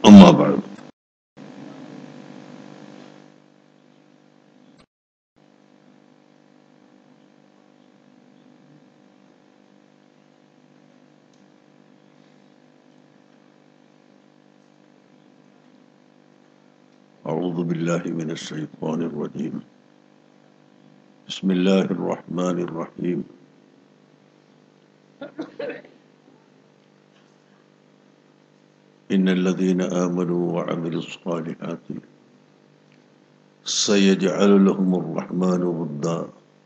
أما بعد أعوذ بالله من الشيطان الرجيم بسم الله الرحمن الرحيم إن الذين آمنوا وعملوا الصالحات سيجعل لهم الرحمن ودا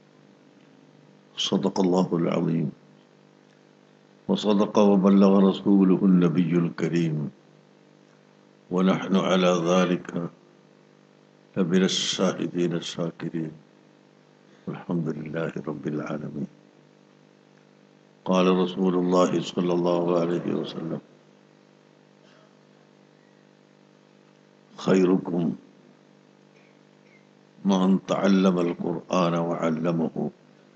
صدق الله العظيم وصدق وبلغ رسوله النبي الكريم ونحن على ذلك لمن الشاهدين الشاكرين الحمد لله رب العالمين قال رسول الله صلى الله عليه وسلم خيركم من تعلم القرآن وعلمه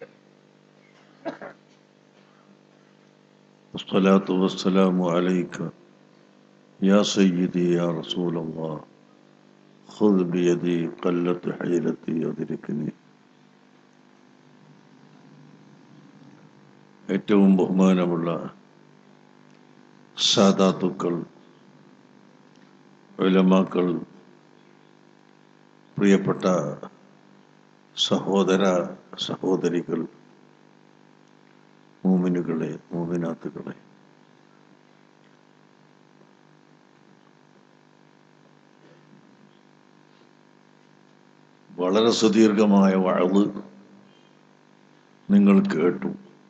والصلاة والسلام عليك يا سيدي يا رسول الله خذ بيدي قلت حيلتي يدركني ഏറ്റവും ബഹുമാനമുള്ള സാദാത്തുക്കൾ ഉലമാക്കൾ പ്രിയപ്പെട്ട സഹോദര സഹോദരികൾ മൂമിനുകളെ മൂമിനാത്തുകളെ വളരെ സുദീർഘമായ വഴവ് നിങ്ങൾ കേട്ടു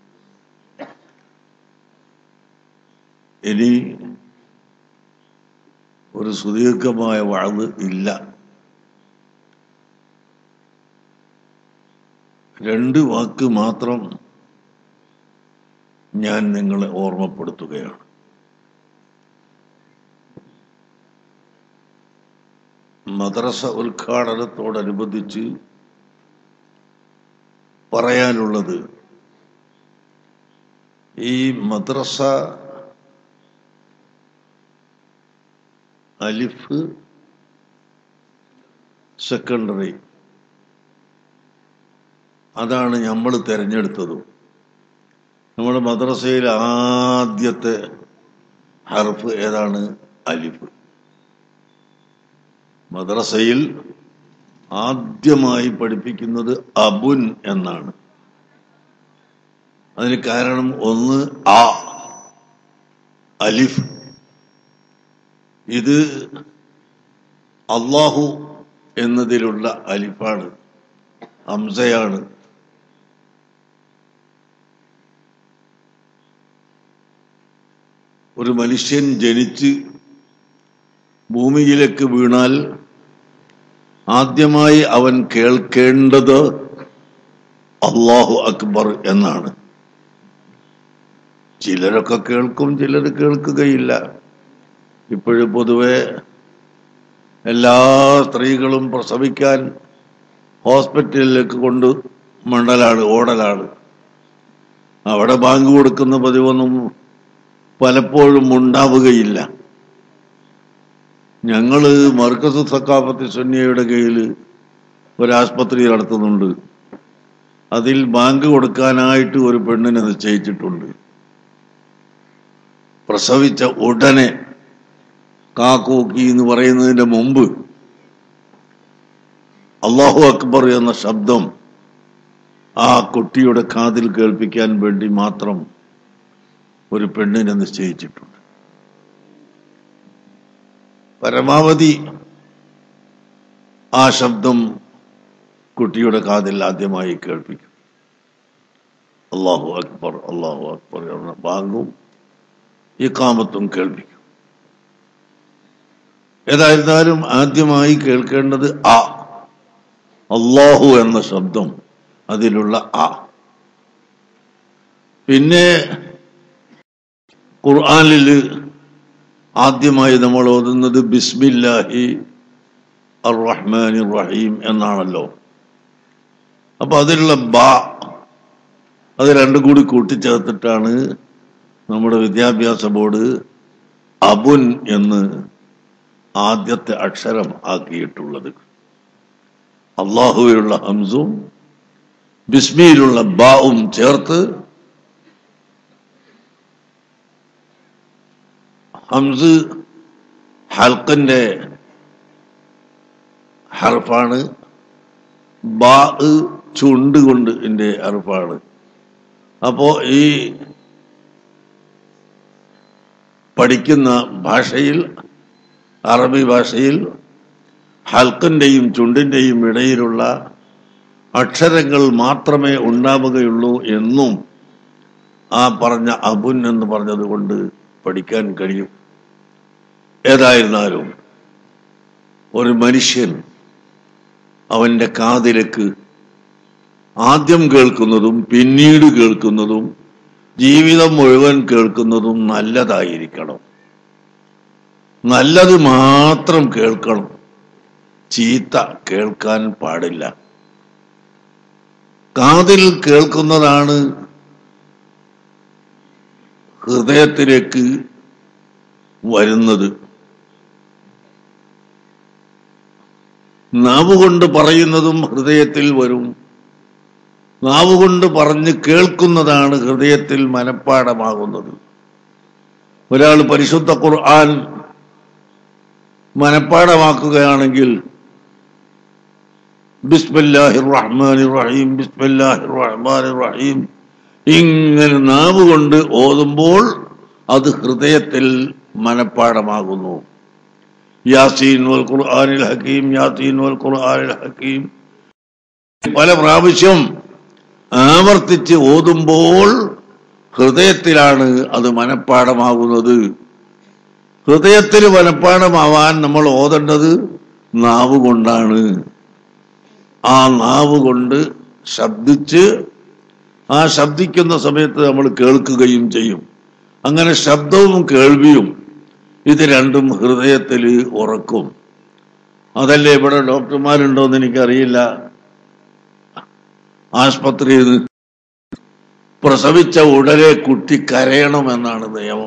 ഇനി ഒരു സുദീർഘമായ വഴവ് ഇല്ല രണ്ട് വാക്ക് മാത്രം ഞാൻ നിങ്ങളെ ഓർമ്മപ്പെടുത്തുകയാണ് മദ്രസ ഉദ്ഘാടനത്തോടനുബന്ധിച്ച് പറയാനുള്ളത് ഈ മദ്രസ അലിഫ് സെക്കൻഡറി അതാണ് നമ്മൾ തിരഞ്ഞെടുത്തതും നമ്മുടെ മദ്രസയിൽ ആദ്യത്തെ ഹർഫ് ഏതാണ് അലിഫ് മദ്രസയിൽ ആദ്യമായി പഠിപ്പിക്കുന്നത് അബുൻ എന്നാണ് അതിന് കാരണം ഒന്ന് ആ അലിഫ് ഇത് അള്ളാഹു എന്നതിലുള്ള അലിഫാണ് ഹംസയാണ് ഒരു മനുഷ്യൻ ജനിച്ച് ഭൂമിയിലേക്ക് വീണാൽ ആദ്യമായി അവൻ കേൾക്കേണ്ടത് അള്ളാഹു അക്ബർ എന്നാണ് ചിലരൊക്കെ കേൾക്കും ചിലർ കേൾക്കുകയില്ല ഇപ്പോഴും പൊതുവെ എല്ലാ സ്ത്രീകളും പ്രസവിക്കാൻ ഹോസ്പിറ്റലിലേക്ക് കൊണ്ട് മണ്ടലാണ് ഓടലാണ് അവിടെ ബാങ്ക് കൊടുക്കുന്ന പതിവൊന്നും പലപ്പോഴും ഉണ്ടാവുകയില്ല ഞങ്ങള് മർക്കസ് സക്കാഫത്ത് സുന്നിയയുടെ കീഴിൽ ഒരാസ്പത്രി നടത്തുന്നുണ്ട് അതിൽ ബാങ്ക് കൊടുക്കാനായിട്ട് ഒരു പെണ്ണിനെ നിശ്ചയിച്ചിട്ടുണ്ട് പ്രസവിച്ച ഉടനെ കാക്കൂക്കി എന്ന് പറയുന്നതിന്റെ മുമ്പ് അള്ളാഹു അക്ബർ എന്ന ശബ്ദം ആ കുട്ടിയുടെ കാതിൽ കേൾപ്പിക്കാൻ വേണ്ടി മാത്രം ഒരു പെണ്ണിനെ നിശ്ചയിച്ചിട്ടുണ്ട് പരമാവധി ആ ശബ്ദം കുട്ടിയുടെ കാതിൽ ആദ്യമായി കേൾപ്പിക്കും അള്ളാഹു അക്ബർ അള്ളാഹു അക്ബർ എന്ന ബാങ്കും ഈ കാമത്തും കേൾപ്പിക്കും ഏതായിരുന്നാലും ആദ്യമായി കേൾക്കേണ്ടത് ആ അള്ളാഹു എന്ന ശബ്ദം അതിലുള്ള ആ പിന്നെ ഖുർആാനിൽ ആദ്യമായി നമ്മൾ ഓതുന്നത് ബിസ്മില്ലാഹി അർ റഹ്മാൻ റഹീം എന്നാണല്ലോ അപ്പൊ അതിലുള്ള ബ അത് രണ്ടും കൂടി കൂട്ടിച്ചേർത്തിട്ടാണ് നമ്മുടെ വിദ്യാഭ്യാസ ബോർഡ് അബുൻ എന്ന് ആദ്യത്തെ അക്ഷരം ആക്കിയിട്ടുള്ളത് അള്ളാഹുവിലുള്ള ഹംസും ബിസ്മിയിലുള്ള ബാവും ചേർത്ത് ഹംസ് ഹൽക്കന്റെ ഹർഫാണ് ബാ ചുണ്ട് കൊണ്ട് എൻ്റെ ഹർഫാണ് അപ്പോ ഈ പഠിക്കുന്ന ഭാഷയിൽ അറബി ഭാഷയിൽ ഹൽക്കിന്റെയും ചുണ്ടിന്റെയും ഇടയിലുള്ള അക്ഷരങ്ങൾ മാത്രമേ ഉണ്ടാവുകയുള്ളൂ എന്നും ആ പറഞ്ഞ അബുൻ എന്ന് പറഞ്ഞത് കൊണ്ട് പഠിക്കാൻ കഴിയും ഏതായിരുന്നാലും ഒരു മനുഷ്യൻ അവന്റെ കാതിലേക്ക് ആദ്യം കേൾക്കുന്നതും പിന്നീട് കേൾക്കുന്നതും ജീവിതം മുഴുവൻ കേൾക്കുന്നതും നല്ലതായിരിക്കണം നല്ലത് മാത്രം കേൾക്കണം ചീത്ത കേൾക്കാൻ പാടില്ല കാതിൽ കേൾക്കുന്നതാണ് ഹൃദയത്തിലേക്ക് വരുന്നത് നാവുകൊണ്ട് പറയുന്നതും ഹൃദയത്തിൽ വരും നാവുകൊണ്ട് പറഞ്ഞ് കേൾക്കുന്നതാണ് ഹൃദയത്തിൽ മനഃപ്പാടമാകുന്നത് ഒരാൾ പരിശുദ്ധ ഖുർആൻ മനഃപ്പാടമാക്കുകയാണെങ്കിൽ ബിസ്മില്ലാഹിർ റഹ്മാനിർ റഹീം ബിസ്മില്ലാഹിർ റഹ്മാനിർ റഹീം ഇങ്ങനെ നാവ് കൊണ്ട് ഓതുമ്പോൾ അത് ഹൃദയത്തിൽ മനഃപ്പാടമാകുന്നു യാസീൻ വൽ ഖുർആനിൽ ഹക്കീം യാസീൻ വൽ ഖുർആനിൽ ഹക്കീം പല പ്രാവശ്യം ആവർത്തിച്ച് ഓതുമ്പോൾ ഹൃദയത്തിലാണ് അത് മനഃപ്പാടമാകുന്നത് ഹൃദയത്തിൽ മനഃപ്പാടമാവാൻ നമ്മൾ ഓതേണ്ടത് നാവ് കൊണ്ടാണ് ആ നാവ് കൊണ്ട് ശബ്ദിച്ച് ആ ശബ്ദിക്കുന്ന സമയത്ത് നമ്മൾ കേൾക്കുകയും ചെയ്യും അങ്ങനെ ശബ്ദവും കേൾവിയും ഇത് രണ്ടും ഹൃദയത്തിൽ ഉറക്കും അതല്ലേ ഇവിടെ ഡോക്ടർമാരുണ്ടോന്ന് എനിക്കറിയില്ല ആസ്പത്രിയിൽ പ്രസവിച്ച ഉടനെ കുട്ടി കരയണമെന്നാണ് നിയമം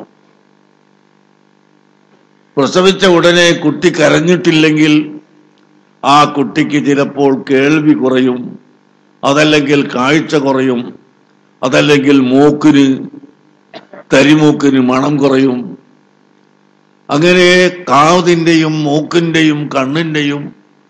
പ്രസവിച്ച ഉടനെ കുട്ടി കരഞ്ഞിട്ടില്ലെങ്കിൽ ആ കുട്ടിക്ക് ചിലപ്പോൾ കേൾവി കുറയും അതല്ലെങ്കിൽ കാഴ്ച കുറയും അതല്ലെങ്കിൽ മൂക്കിന് തരിമൂക്കിന് മണം കുറയും അങ്ങനെ കാതിന്റെയും മൂക്കിന്റെയും കണ്ണിന്റെയും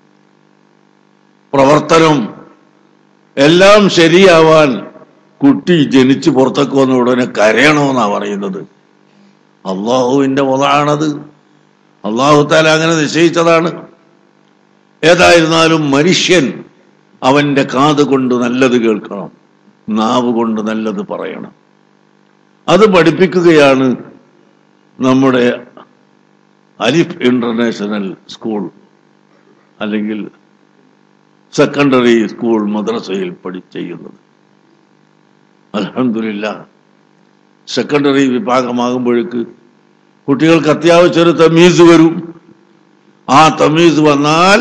പ്രവർത്തനം എല്ലാം ശരിയാവാൻ കുട്ടി ജനിച്ചു പുറത്തേക്ക് വന്ന ഉടനെ കരയണമെന്നാ പറയുന്നത് അള്ളാഹുവിന്റെ മുതാണത് അള്ളാഹു താല അങ്ങനെ നിശ്ചയിച്ചതാണ് ഏതായിരുന്നാലും മനുഷ്യൻ അവന്റെ കാത് കൊണ്ട് നല്ലത് കേൾക്കണം നാവ് കൊണ്ട് നല്ലത് പറയണം അത് പഠിപ്പിക്കുകയാണ് നമ്മുടെ അലിഫ് ഇന്റർനാഷണൽ സ്കൂൾ അല്ലെങ്കിൽ സെക്കൻഡറി സ്കൂൾ മദ്രസയിൽ പഠി ചെയ്യുന്നത് അലഹമില്ല സെക്കൻഡറി വിഭാഗമാകുമ്പോഴേക്ക് കുട്ടികൾക്ക് അത്യാവശ്യം ഒരു തമീസ് വരും ആ തമീസ് വന്നാൽ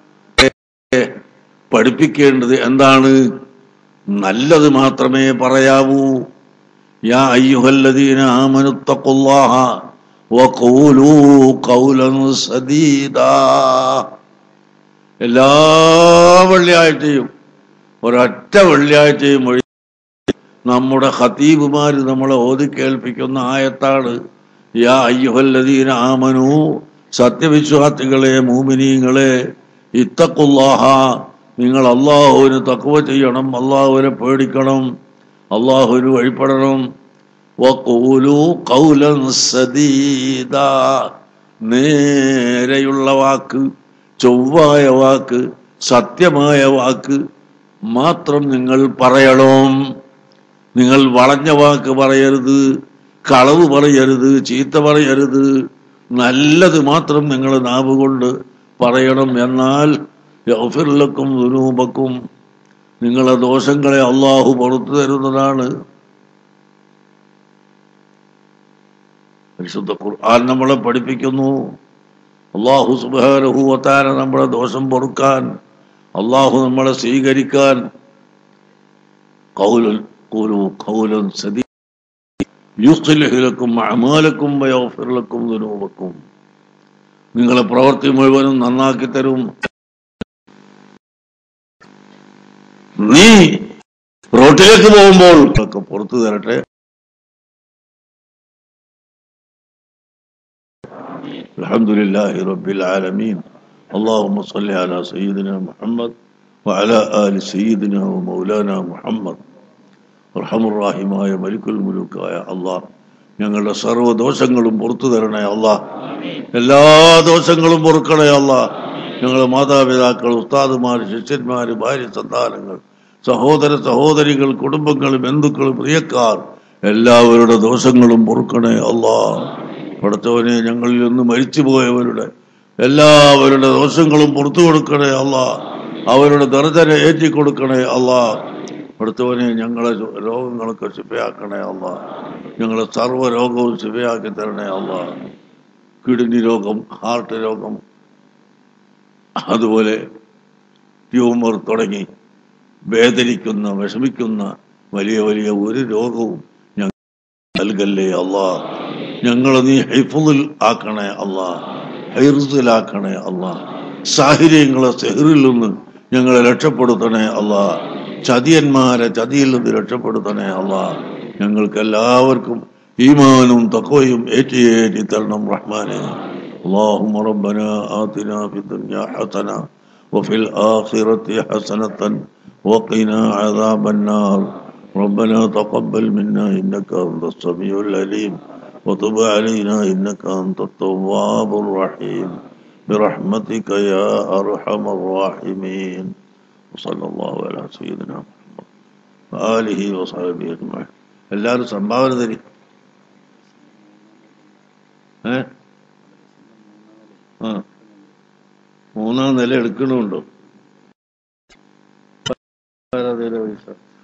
പഠിപ്പിക്കേണ്ടത് എന്താണ് നല്ലത് മാത്രമേ പറയാവൂ യാ അയ്യുഹല്ലദീന ആമനുത്തഖുല്ലാഹ വഖൂലൂ ഖൗലൻ സദീദാ എല്ലാ വെള്ളിയാഴ്ചയും ഒരൊറ്റ വെള്ളിയാഴ്ചയും ഒഴി നമ്മുടെ ഖതീബുമാര് നമ്മളെ ഓതി കേൾപ്പിക്കുന്ന ആയത്താണ് യാ അയ്യുഹല്ലദീന ആമനു സത്യവിശ്വാസികളെ മൂമിനീങ്ങളെ ഇത്തക്കുല്ലാഹ നിങ്ങൾ അള്ളാഹുവിന് തക്കുവ ചെയ്യണം അള്ളാഹുവിനെ പേടിക്കണം അള്ളാഹുവിന് വഴിപ്പെടണം വഖൂലു ഖൗലൻ സദീദാ നേരെയുള്ള വാക്ക് ചൊവ്വായ വാക്ക് സത്യമായ വാക്ക് മാത്രം നിങ്ങൾ പറയണം നിങ്ങൾ വളഞ്ഞ വാക്ക് പറയരുത് കളവ് പറയരുത് ചീത്ത പറയരുത് നല്ലത് മാത്രം നിങ്ങൾ നാവ് കൊണ്ട് പറയണം എന്നാൽ യൗഫിർലക്കും ദുരൂപക്കും നിങ്ങളെ ദോഷങ്ങളെ അള്ളാഹു പുറത്തു തരുന്നതാണ് പരിശുദ്ധ ഖുർആൻ നമ്മളെ പഠിപ്പിക്കുന്നു അള്ളാഹു സുബാനഹുവത്താന നമ്മളെ ദോഷം പൊറുക്കാൻ അള്ളാഹു നമ്മളെ സ്വീകരിക്കാൻ കൗലുൽ ഖുലു ഖൗലൻ സദീ യുസ്ലിഹ് ലക്കും അഅമാലക്കും വയഗ്ഫിർ ലക്കും ദുനൂബക്കും നിങ്ങളെ പ്രവൃത്തി മുഴുവനും നന്നാക്കി തരും നീ റോട്ടിലേക്ക് പോകുമ്പോൾ ഒക്കെ പുറത്തു തരട്ടെ الحمد لله رب العالمين اللهم صل على سيدنا محمد وعلى آل سيدنا ومولانا محمد റഹമുറാഹിമായ മലിക്കുൽ മുലുക്കായ അള്ളാഹ് ഞങ്ങളുടെ സർവ്വ ദോഷങ്ങളും പുറത്തു തരണേ അള്ളാഹ് എല്ലാ ദോഷങ്ങളും പൊറുക്കണേ അള്ളാഹ് ഞങ്ങളുടെ മാതാപിതാക്കൾ ഉസ്താദുമാർ ശിഷ്യന്മാർ ഭാര്യ സന്താനങ്ങൾ സഹോദര സഹോദരികൾ കുടുംബങ്ങൾ ബന്ധുക്കൾ പ്രിയക്കാർ എല്ലാവരുടെ ദോഷങ്ങളും പൊറുക്കണേ അള്ളാഹ് പഠിച്ചവനെ ഞങ്ങളിൽ നിന്ന് മരിച്ചുപോയവരുടെ എല്ലാവരുടെ ദോഷങ്ങളും പുറത്തു കൊടുക്കണേ അള്ളാഹ് അവരുടെ ദർജന ഏറ്റി കൊടുക്കണേ അള്ളാഹ് പഠിച്ചവനെ ഞങ്ങളെ രോഗങ്ങളൊക്കെ ശിവയാക്കണേ അള്ളാഹ് ഞങ്ങളെ സർവ്വ രോഗവും ശിവയാക്കി തരണേ അള്ളാഹ് കിഡ്നി രോഗം ഹാർട്ട് രോഗം അതുപോലെ ട്യൂമർ തുടങ്ങി വേദനിക്കുന്ന വിഷമിക്കുന്ന വലിയ വലിയ ഒരു രോഗവും ഞങ്ങൾ നൽകല്ലേ അള്ളാ ഞങ്ങളെ നീ ഹൈഫുൽ ആക്കണേ അള്ളാ ഹൈറുസിലാക്കണേ അള്ളാ സാഹചര്യങ്ങളെ സെഹറിൽ നിന്ന് ഞങ്ങളെ രക്ഷപ്പെടുത്തണേ അള്ളാ ചതിയന്മാരെ ചതിയിൽ നിന്ന് രക്ഷപ്പെടുത്തണേ അള്ളാ ഞങ്ങൾക്ക് എല്ലാവർക്കും ഈമാനും തക്കവയും ഏറ്റി തരണം റഹ്മാനെ اللهم ربنا آتنا في الدنيا حسنة وفي الآخرة حسنة وقنا عذاب النار ربنا تقبل منا إنك أنت السميع العليم وتب علينا إنك أنت التواب الرحيم برحمتك يا أرحم الراحمين وصلى الله على سيدنا محمد وآله وصحبه أجمعين എല്ലാവരും സംഭാവന തരി ഏ ആ മൂന്നാം നില എടുക്കണമുണ്ടോ പൈസ